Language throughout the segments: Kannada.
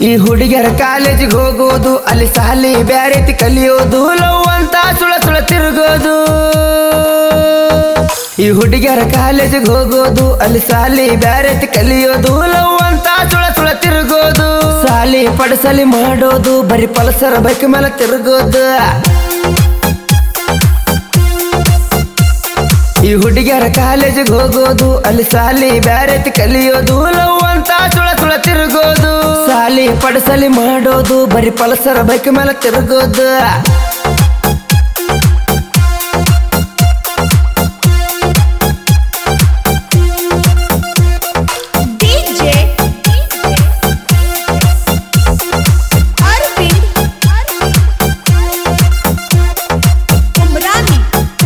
ಈ ಹುಡುಗಿಯರ ಕಾಲೇಜಿಗೆ ಹೋಗೋದು ಅಲ್ಲಿ ಸಾಲಿ ಬ್ಯಾರೆತಿ ಕಲಿಯೋದು ಲವ್ ಅಂತ ಸುಳ ಸುಳ ತಿರುಗೋದು ಈ ಹುಡುಗಿಯರ ಕಾಲೇಜಿಗೆ ಹೋಗೋದು ಅಲ್ಲಿ ಸಾಲಿ ಬ್ಯಾರೆತಿ ಕಲಿಯೋದು ಲವ್ ಅಂತ ಸುಳ ಸುಳ ತಿರುಗೋದು ಸಾಲಿ ಪಡಸಲಿ ಮಾಡೋದು ಬರೀ ಪಲ್ಸರ ಬೈಕ್ ಮೇಲೆ ತಿರುಗೋದು ಈ ಹುಡುಗಿಯರ ಕಾಲೇಜಿಗೆ ಹೋಗೋದು ಅಲ್ಲಿ ಸಾಲಿ ಬ್ಯಾರೆತಿ ಕಲಿಯೋದು ಲವ್ ಅಂತ ಸುಳ ಸುಳ ತಿರುಗೋದು ಸಾಲಿ ಪಡಸಲಿ ಮಾಡೋದು ಬರೀ ಪಲ್ಸರ ಬೈಕ್ ಮೇಲೆ ತಿರುಗೋದು DJ Arvind Umrani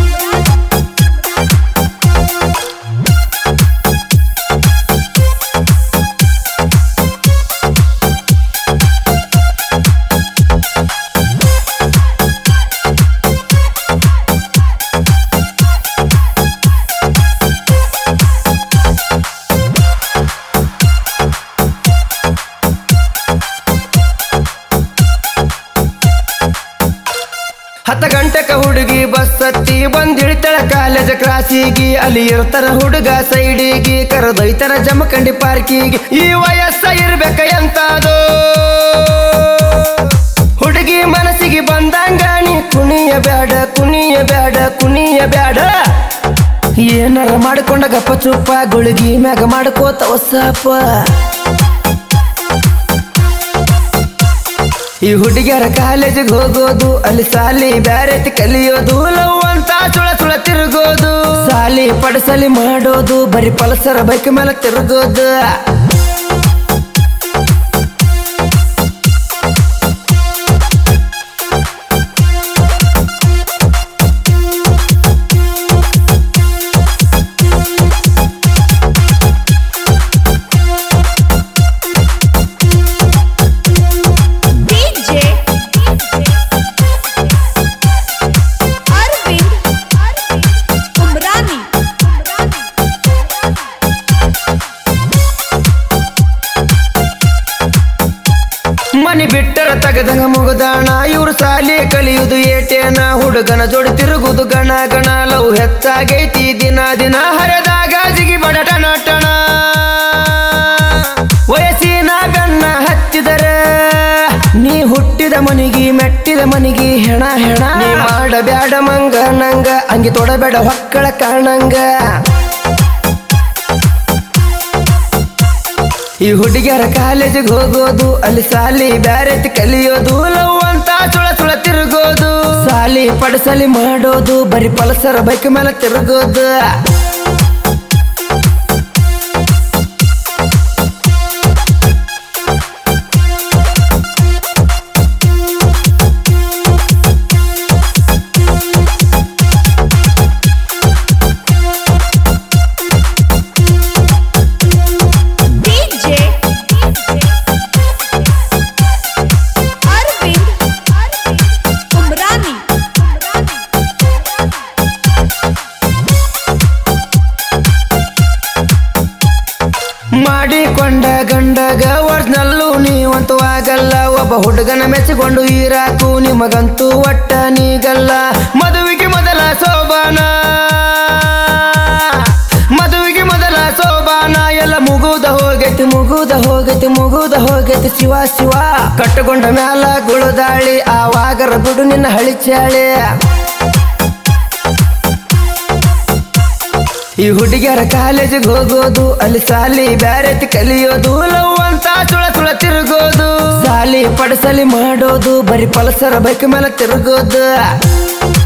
ಹತ್ತ ಗಂಟೆಕ ಹುಡುಗಿ ಬಸ್ ಹತ್ತಿ ಬಂದಿಳಿತಳ ಕಾಲೇಜ್ ಕ್ರಾಸಿಗಿ ಅಲ್ಲಿ ಇರ್ತಾರ ಹುಡುಗ ಸೈಡಿಗೆ ಕರೆದೊಯ್ತಾರ ಜಮಖಂಡಿ ಪಾರ್ಕಿಗೆ ಈ ವಯಸ್ಸ ಇರ್ಬೇಕ ಎಂತಾದೋ ಹುಡುಗಿ ಮನಸ್ಸಿಗೆ ಬಂದಂಗ ನೀ ಕುಣಿಯ ಬ್ಯಾಡ ಕುಣಿಯ ಬ್ಯಾಡ ಕುಣಿಯ ಬ್ಯಾಡ ಏನಾರ ಮಾಡ್ಕೊಂಡ ಗಪ್ಪ ಚುಪ್ಪ ಗುಳಿಗಿ ಮ್ಯಾಗ ಮಾಡ್ಕೋತ ಹೊಸಪ್ಪ ಈ ಹುಡುಗಿಯರ ಕಾಲೇಜಿಗೆ ಹೋಗೋದು ಅಲ್ಲಿ ಸಾಲಿ ಬ್ಯಾರೆತಿ ಕಲಿಯೋದು ಲವ್ ಅಂತ ಸುಳ ಸುಳ ತಿರುಗೋದು ಸಾಲಿ ಪಡಸಲಿ ಮಾಡೋದು ಬರೀ ಪಲ್ಸರ ಬೈಕ್ ಮೇಲೆ ತಿರುಗೋದು DJ Arvind Umrani ಮನಿ ಬಿಟ್ಟರ ತಗದಂಗ ಮುಗದಾಣ ಇವ್ರು ಸಾಲಿ ಕಲಿಯುವುದು ಏಟೇನ ಹುಡುಗನ ಜೋಡಿ ತಿರುಗುದು ಗಣ ಗಣ ಲವ್ ಹೆಚ್ಚಾಗೈತಿ ದಿನ ದಿನ ಹರಿದಾಗ ಜಿಗಿ ಬಡಟ ನಟಣ ವಯಸ್ಸಿನ ಗಣ್ಣ ಹತ್ತಿದರೆ ನೀ ಹುಟ್ಟಿದ ಮನಿಗಿ ಮೆಟ್ಟಿದ ಮನಿಗಿ ಹೆಣ ಹೆಣ ನೀ ಮಾಡಬ್ಯಾಡ ಮಂಗ ನಂಗ ಅಂಗಿ ತೊಡಬೇಡ ಹೊಕ್ಕಳ ಕಾಣಂಗ ಈ ಹುಡುಗಿಯರ ಕಾಲೇಜಿಗೆ ಹೋಗೋದು ಅಲ್ಲಿ ಸಾಲಿ ಬ್ಯಾರೆತಿ ಕಲಿಯೋದು ಲವ್ ಅಂತ ಸುಳ ಸುಳ ತಿರುಗೋದು ಸಾಲಿ ಪಡಸಲಿ ಮಾಡೋದು ಬರೀ ಪಲ್ಸರ ಬೈಕ್ ಮೇಲೆ ತಿರುಗೋದು DJ Arvind Umrani ಮಾಡಿಕೊಂಡ ಗಂಡಗ ಒರ್ಜಿನಲ್ಲು ನೀವಂತೂ ಆಗಲ್ಲ ಒಬ್ಬ ಹುಡುಗನ ಮೆಚ್ಚಿಕೊಂಡು ಈರಾಕು ನಿಮಗಂತೂ ಒಟ್ಟ ನೀಗಲ್ಲ ಮದುವೆಗೆ ಮೊದಲ ಸೋಬಾನ ಮದುವೆಗೆ ಮೊದಲ ಸೋಬಾನ ಎಲ್ಲ ಮುಗುದ ಹೋಗೈತಿ ಮುಗುದ ಹೋಗೈತಿ ಮುಗುದ ಹೋಗೈತಿ ಶಿವ ಶಿವ ಕಟ್ಟಕೊಂಡ ಮ್ಯಾಲ ಗುಳುದಾಳಿ ಆವಾಗರ ಬಿಡು ನಿನ್ನ ಹಳಿಚಾಳಿ ಈ ಹುಡುಗಿಯರ ಕಾಲೇಜಿಗೆ ಹೋಗೋದು ಅಲ್ಲಿ ಸಾಲಿ ಬ್ಯಾರೆತಿ ಕಲಿಯೋದು ಲವ್ ಅಂತ ಸುಳ ಸುಳ ತಿರುಗೋದು ಸಾಲಿ ಪಡಸಲಿ ಮಾಡೋದು ಬರೀ ಪಲ್ಸರ ಬೈಕ್ ಮೇಲೆ ತಿರುಗೋದು